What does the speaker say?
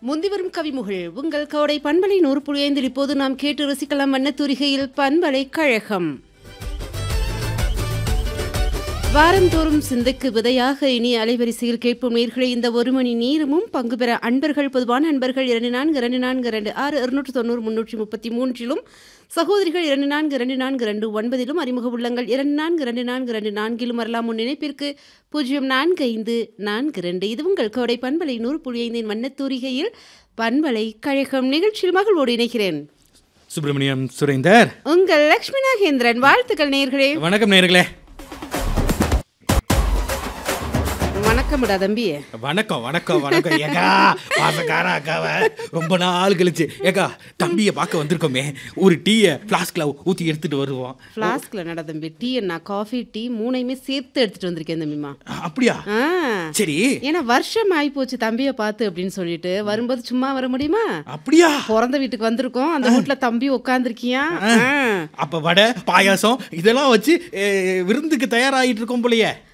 முந்திவரும் கவிமுகள் உங்கள் கோடை பண்பலை நூறு புள்ளி ஐந்தில் இப்போது நாம் கேட்டு ரசிக்கலாம் வண்ணத்தூரிகையில் பண்பலை கழகம் வாரந்தோறும் சிந்தைக்கு விதையாக இனி அலைவரிசையில் கேட்போம் நேர்களை இந்த ஒரு மணி நேரமும் பங்கு பெற அன்பர்கள் பொதுவான அன்பர்கள் இரண்டு நான்கு இரண்டு நான்கு இரண்டு ஆறு இருநூற்று தொண்ணூறு முன்னூற்றி முப்பத்தி மூன்றிலும் சகோதரிகள் இரண்டு நான்கு இரண்டு நான்கு இரண்டு ஒன்பதிலும் அறிமுக உள்ளங்கள் இரண்டு நான்கு இரண்டு நான்கு இரண்டு நான்கிலும் வரலாம் முன் நினைப்பிற்கு பூஜ்ஜியம் நான்கு ஐந்து நான்கு இரண்டு இது உங்கள் கோடை பண்பலை நூறு புள்ளி ஐந்தின் வண்ணத்தூரிகையில் பண்பலை கழகம் நிகழ்ச்சியில் மகளோடு இணைகிறேன் சுப்பிரமணியம் சுரேந்தர் உங்கள் லக்ஷ்மி நாகேந்திரன் வாழ்த்துக்கள் நேர்களே வணக்கம் நேர்களே வணக்கம்டா தம்பி வணக்கம் வணக்கம் வணக்கம் ஏக்கா பாசக்கார அக்காவ ரொம்ப நாள் கழிச்சு ஏக்கா தம்பியை பார்க்க வந்திருக்கோமே ஒரு டீயை ஃப்ளாஸ்கில் ஊற்றி எடுத்துட்டு வருவோம் ஃப்ளாஸ்கில் நட தம்பி டீ என்ன காஃபி டீ மூணையுமே சேர்த்து எடுத்துட்டு வந்திருக்கேன் தம்பிமா அப்படியா ஆ சரி ஏன்னா வருஷம் ஆகி போச்சு தம்பியை பார்த்து அப்படின்னு சொல்லிட்டு வரும்போது சும்மா வர முடியுமா அப்படியா பிறந்த வீட்டுக்கு வந்திருக்கோம் அந்த வீட்டுல தம்பி உட்காந்துருக்கியா அப்ப வடை பாயாசம் இதெல்லாம் வச்சு அஹ், விருந்துக்கு தயாராகிட்டு இருக்கோம் போலயே